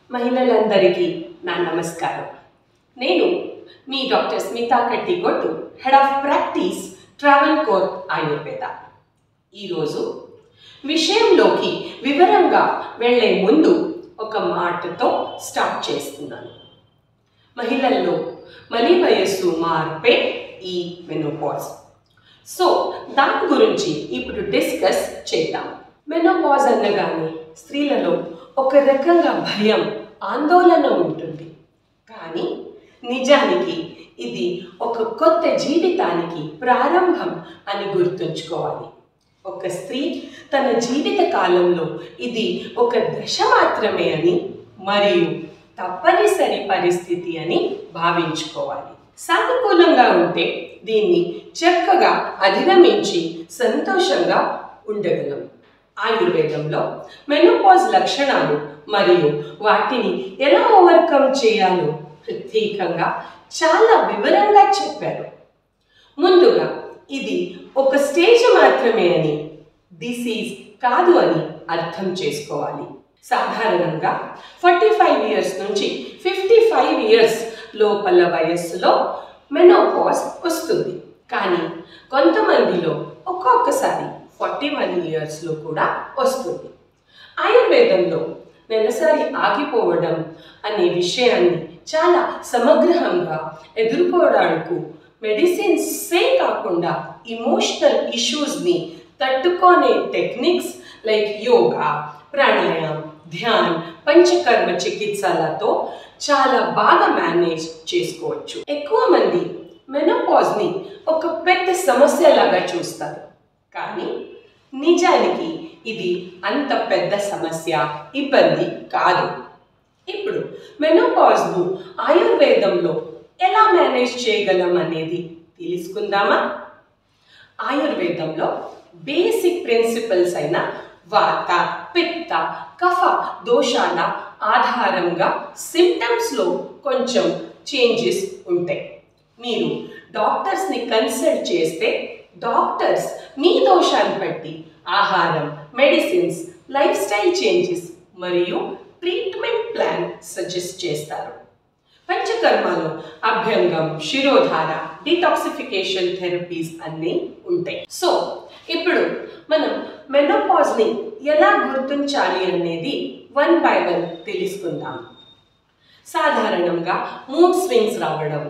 మహిళలందరికీ నా నమస్కారం నేను మీ doctor Smita Kattigottu head of practice travel core Ayurveda ఈరోజు విషయంలోకి వివరంగా వెళ్ళే ముందు ఒక మాటతో స్టార్ట్ చేస్తున్నాను మహిళల్లో మలి వయస్సు మార్పే ఈ మెనోపాజ్ సో దాని గురించి ఇప్పుడు డిస్కస్ చేద్దాం మెనోపాజ్ అనగానే స్త్రీలలో ఒక రకంగా భయం ఆందోళన ఉంటుంది కానీ నిజానికి ఇది ఒక కొత్త జీవితానికి ప్రారంభం అని గుర్తుంచుకోవాలి ఒక స్త్రీ తన జీవిత కాలంలో ఇది ఒక దశ మాత్రమే అని మరియు తప్పనిసరి పరిస్థితి అని భావించుకోవాలి సానుకూలంగా ఉంటే దీన్ని చక్కగా అధిగమించి సంతోషంగా ఉండగలం ఆయుర్వేదంలో మెనోపాజ్ లక్షణాలు మరియు వాటిని ఎలా ఓవర్కమ్ చేయాలో ప్రత్యేకంగా చాలా వివరంగా చెప్పారు ముందుగా ఇది ఒక స్టేజ్ మాత్రమే అని డిసీజ్ కాదు అని అర్థం చేసుకోవాలి సాధారణంగా ఫార్టీ ఫైవ్ ఇయర్స్ నుంచి ఫిఫ్టీ ఫైవ్ ఇయర్స్ లోపల వయస్సులో మెనోపాజ్ వస్తుంది కానీ కొంతమందిలో ఒక్కొక్కసారి ఫార్టీ వన్ ఇయర్స్లో కూడా వస్తుంది ఆయుర్వేదంలో నెలసరి ఆగిపోవడం అనే విషయాన్ని చాలా సమగ్రంగా ఎదుర్కోవడానికి మెడిసిన్సే కాకుండా ఇమోషనల్ ఇష్యూస్ని తట్టుకునే టెక్నిక్స్ లైక్ యోగా ప్రాణాయామం ధ్యాన్ పంచకర్మ చికిత్సలతో చాలా బాగా మేనేజ్ చేసుకోవచ్చు ఎక్కువ మంది మెనోపాజ్ని ఒక పెద్ద సమస్యలాగా చూస్తారు కానీ నిజానికి ఇది అంత పెద్ద సమస్య ఇబ్బంది కాదు ఇప్పుడు మెనోపాజ్ను ఆయుర్వేదంలో ఎలా మేనేజ్ చేయగలం అనేది తెలుసుకుందామా ఆయుర్వేదంలో బేసిక్ ప్రిన్సిపల్స్ అయిన వాత పిత్త కఫ దోషాల ఆధారంగా సిమ్టమ్స్లో కొంచెం చేంజెస్ ఉంటాయి మీరు డాక్టర్స్ని కన్సల్ట్ చేస్తే డాక్టర్స్ మీ దోషాన్ని బట్టి ఆహారం మెడిసిన్స్ లైఫ్ స్టైల్ చేంజెస్ మరియు ట్రీట్మెంట్ ప్లాన్ సజెస్ట్ చేస్తారు పంచకర్మలో అభ్యంగం శిరోధార డిటాక్సిఫికేషన్ థెరపీస్ అన్నీ ఉంటాయి సో ఇప్పుడు మనం మెనోపాజ్ని ఎలా గుర్తించాలి అనేది వన్ బై వన్ తెలుసుకుందాం సాధారణంగా మూడ్ స్వింగ్స్ రావడం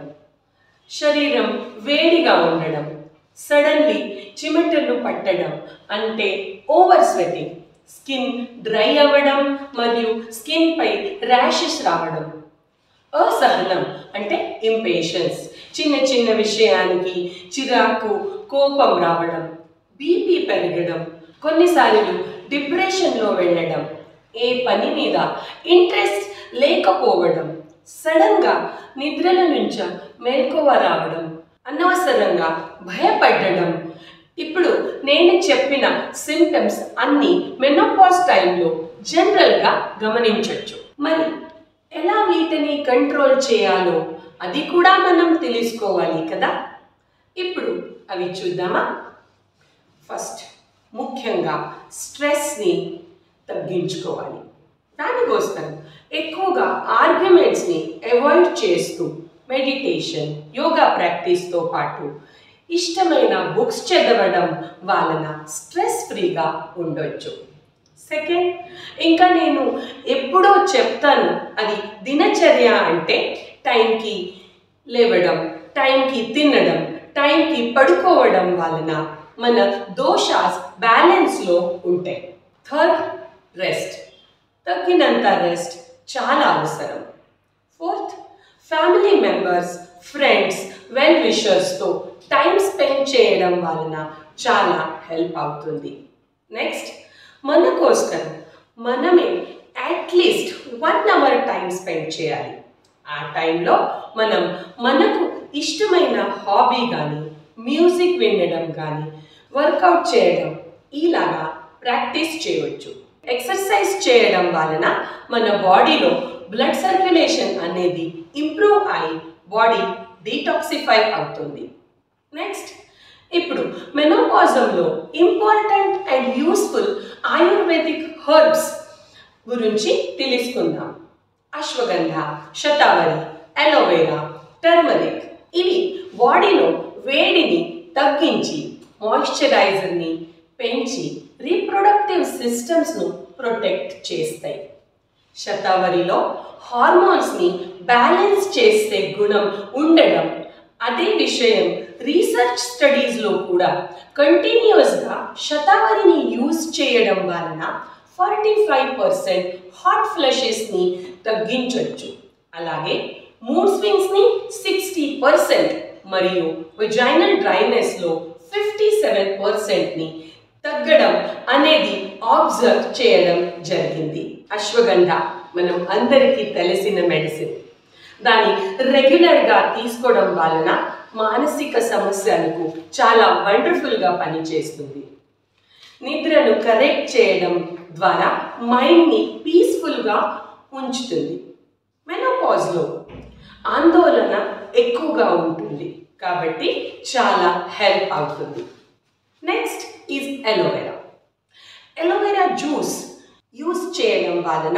శరీరం వేడిగా ఉండడం సడన్లీ చిమెటలు పట్టడం అంటే ఓవర్ స్వెటింగ్ స్కిన్ డ్రై అవ్వడం మరియు స్కిన్ పై ర్యాషెస్ రావడం అసహనం అంటే ఇంపేషన్స్ చిన్న చిన్న విషయానికి చిరాకు కోపం రావడం బీపీ పెరగడం కొన్నిసార్లు డిప్రెషన్లో వెళ్ళడం ఏ పని మీద ఇంట్రెస్ట్ లేకపోవడం సడన్గా నిద్రల నుంచి మెలకువ రావడం అనవసరంగా భయపడడం ఇప్పుడు నేను చెప్పిన సిమ్టమ్స్ అన్నీ మెనోపాజ్ టైంలో జనరల్గా గమనించవచ్చు మరి ఎలా వీటిని కంట్రోల్ చేయాలో అది కూడా మనం తెలుసుకోవాలి కదా ఇప్పుడు అవి చూద్దామా ఫస్ట్ ముఖ్యంగా స్ట్రెస్ని తగ్గించుకోవాలి దానికోసం ఎక్కువగా ఆర్గ్యుమెంట్స్ని అవాయిడ్ చేస్తూ మెడిటేషన్ యోగా ప్రాక్టీస్తో పాటు ఇష్టమైన బుక్స్ చదవడం వలన స్ట్రెస్ ఫ్రీగా ఉండొచ్చు సెకండ్ ఇంకా నేను ఎప్పుడో చెప్తాను అది దినచర్య అంటే టైంకి లేవడం టైంకి తినడం టైంకి పడుకోవడం వలన మన దోషాస్ బ్యాలెన్స్లో ఉంటాయి థర్డ్ రెస్ట్ తగ్గినంత రెస్ట్ చాలా అవసరం fourth family members friends well విషర్స్తో టైం స్పెండ్ చేయడం వలన చాలా హెల్ప్ అవుతుంది నెక్స్ట్ మన కోసం మనమే at least one hour time spend చేయాలి ఆ టైంలో మనం మనకు ఇష్టమైన హాబీ కానీ మ్యూజిక్ వినడం కానీ వర్కౌట్ చేయడం ఇలాగా ప్రాక్టీస్ చేయవచ్చు ఎక్సర్సైజ్ చేయడం వలన మన బాడీలో బ్లడ్ సర్క్యులేషన్ అనేది ఇంప్రూవ్ అయి బాడీ డీటాక్సిఫై అవుతుంది నెక్స్ట్ ఇప్పుడు మెనోపాజంలో important and useful ayurvedic herbs గురించి తెలుసుకుందాం అశ్వగంధ శతావరి అలోవెరా టర్మరిక్ ఇవి బాడీలో వేడిని తగ్గించి మాయిశ్చరైజర్ని పెంచి రీప్రొడక్టివ్ సిస్టమ్స్ను ప్రొటెక్ట్ చేస్తాయి శతావరిలో హార్మోన్స్ని బ్యాలెన్స్ చేసే గుణం ఉండడం అదే విషయం రీసెర్చ్ స్టడీస్లో కూడా కంటిన్యూస్గా శతావరిని యూజ్ చేయడం వలన ఫార్టీ ఫైవ్ పర్సెంట్ హాట్ ఫ్లషెస్ని తగ్గించవచ్చు అలాగే మూడ్ స్వింగ్స్ని సిక్స్టీ పర్సెంట్ మరియు విజైనల్ డ్రైనెస్లో ఫిఫ్టీ సెవెన్ పర్సెంట్ని తగ్గడం అనేది ఆబ్జర్వ్ చేయడం జరిగింది అశ్వగంధ మనం అందరికీ తెలిసిన మెడిసిన్ దాన్ని రెగ్యులర్గా తీసుకోవడం వలన మానసిక సమస్యలకు చాలా వండర్ఫుల్గా పనిచేస్తుంది నిద్రను కరెక్ట్ చేయడం ద్వారా మైండ్ని పీస్ఫుల్గా ఉంచుతుంది మెనోపాజ్లో ఆందోళన ఎక్కువగా ఉంటుంది కాబట్టి చాలా హెల్ప్ అవుతుంది next is aloe vera aloe vera juice use చేయడం వలన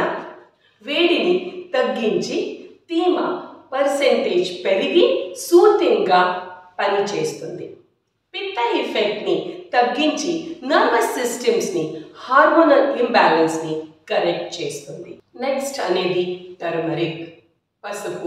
వేడిని తగ్గించి తేమ పర్సెంటేజ్ పెరిగి సూతింగ్గా పనిచేస్తుంది పిత్త ఎఫెక్ట్ని తగ్గించి నర్వస్ సిస్టమ్స్ని హార్మోనల్ ఇంబ్యాలెన్స్ని కరెక్ట్ చేస్తుంది నెక్స్ట్ అనేది టర్మరిక్ పసుపు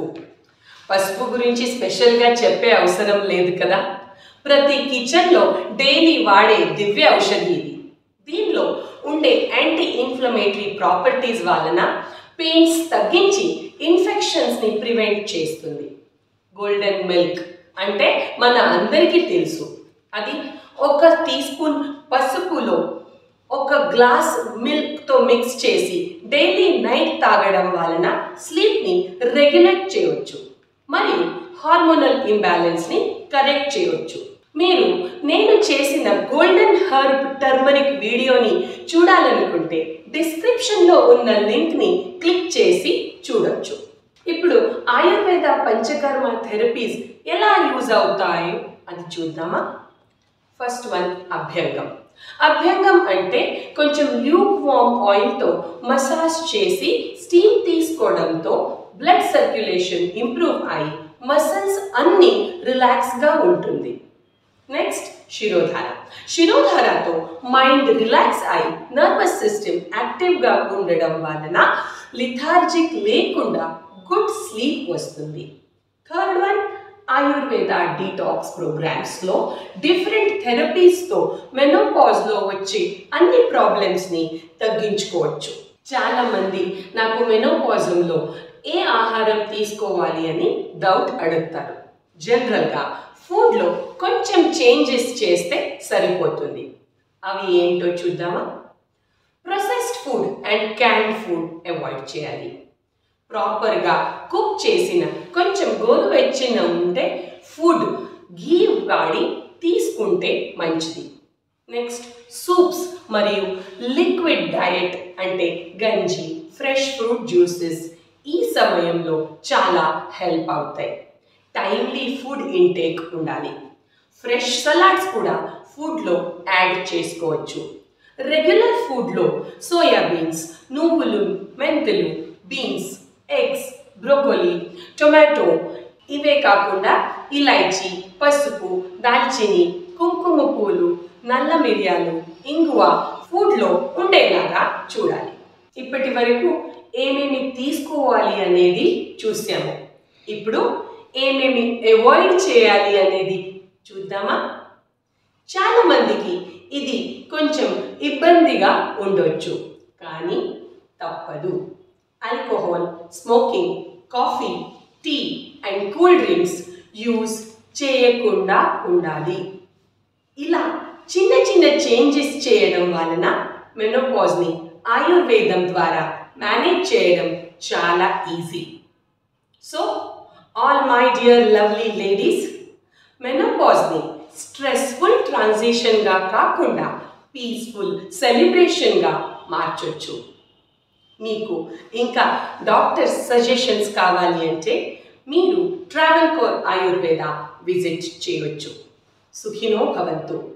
పసుపు గురించి స్పెషల్గా చెప్పే అవసరం లేదు కదా ప్రతి కిచెన్లో డైలీ వాడే దివ్య ఔషధి ఇది దీనిలో ఉండే యాంటీ ఇన్ఫ్లమేటరీ ప్రాపర్టీస్ వలన పెయిన్స్ తగ్గించి ఇన్ఫెక్షన్స్ని ప్రివెంట్ చేస్తుంది గోల్డెన్ మిల్క్ అంటే మన అందరికీ తెలుసు అది ఒక టీ స్పూన్ పసుపులో ఒక గ్లాస్ మిల్క్తో మిక్స్ చేసి డైలీ నైట్ తాగడం వలన స్లీప్ని రెగ్యులేట్ చేయవచ్చు మరియు హార్మోనల్ ఇంబ్యాలెన్స్ని కరెక్ట్ చేయవచ్చు మీరు నేను చేసిన గోల్డెన్ హర్బ్ టర్మరిక్ వీడియోని చూడాలనుకుంటే డిస్క్రిప్షన్లో ఉన్న లింక్ని క్లిక్ చేసి చూడొచ్చు ఇప్పుడు ఆయుర్వేద పంచకర్మ థెరపీస్ ఎలా యూజ్ అవుతాయో అది చూద్దామా ఫస్ట్ వన్ అభ్యంగం అభ్యంగం అంటే కొంచెం ల్యూక్ వామ్ ఆయిల్తో మసాజ్ చేసి స్టీమ్ తీసుకోవడంతో బ్లడ్ సర్క్యులేషన్ ఇంప్రూవ్ అయి మసిల్స్ అన్నీ రిలాక్స్గా ఉంటుంది నెక్స్ట్ శిరోధార శిరోధారతో మైండ్ రిలాక్స్ అయి నర్వస్ సిస్టమ్ యాక్టివ్గా ఉండడం వలన లిథార్జిక్ లేకుండా గుడ్ స్లీప్ వస్తుంది థర్డ్ వన్ ఆయుర్వేద డీటాక్స్ ప్రోగ్రామ్స్లో డిఫరెంట్ థెరపీస్తో మెనోపాజ్లో వచ్చే అన్ని ప్రాబ్లమ్స్ని తగ్గించుకోవచ్చు చాలామంది నాకు మెనోపాజంలో ఏ ఆహారం తీసుకోవాలి అని డౌట్ అడుగుతారు జనరల్గా ఫుడ్లో కొంచెం చేంజెస్ చేస్తే సరిపోతుంది అవి ఏంటో చూద్దామా processed food and canned food avoid చేయాలి ప్రాపర్గా కుక్ చేసిన కొంచెం గోరువెచ్చిన ఉంటే ఫుడ్ ఘీ వాడి తీసుకుంటే మంచిది నెక్స్ట్ సూప్స్ మరియు లిక్విడ్ డయట్ అంటే గంజి ఫ్రెష్ ఫ్రూట్ జ్యూసెస్ ఈ సమయంలో చాలా హెల్ప్ అవుతాయి టైమ్లీ ఫుడ్ ఇంటేక్ ఉండాలి ఫ్రెష్ సలాడ్స్ కూడా ఫుడ్లో యాడ్ చేసుకోవచ్చు రెగ్యులర్ ఫుడ్లో సోయాబీన్స్ నువ్వులు మెంతులు బీన్స్ ఎగ్స్ బ్రోకోలీ టొమాటో ఇవే కాకుండా ఇలైచి పసుపు దాల్చిని కుంకుమ పూలు నల్ల మిరియాలు ఇంగువ ఫుడ్లో ఉండేలాగా చూడాలి ఇప్పటి వరకు ఏమేమి తీసుకోవాలి అనేది చూసాము ఇప్పుడు ఏమేమి అవాయిడ్ చేయాలి అనేది చూద్దామా చాలా మందికి ఇది కొంచెం ఇబ్బందిగా ఉండొచ్చు కానీ తప్పదు alcohol smoking coffee tea and cool drinks use చేయకుండా ఉండాలి ఇలా చిన్న చిన్న చేంజెస్ చేయడం వలన మెనోపాజ్ని ఆయుర్వేదం ద్వారా మేనేజ్ చేయడం చాలా easy so all my dear lovely ladies మెనోపాజ్ని స్ట్రెస్ఫుల్ ట్రాన్సిషన్గా కాకుండా పీస్ఫుల్ సెలబ్రేషన్గా మార్చొచ్చు మీకు ఇంకా డాక్టర్ సజెషన్స్ కావాలి అంటే మీరు ట్రావెల్ కోర్ ఆయుర్వేద విజిట్ చేయవచ్చు సుఖినో భవంతు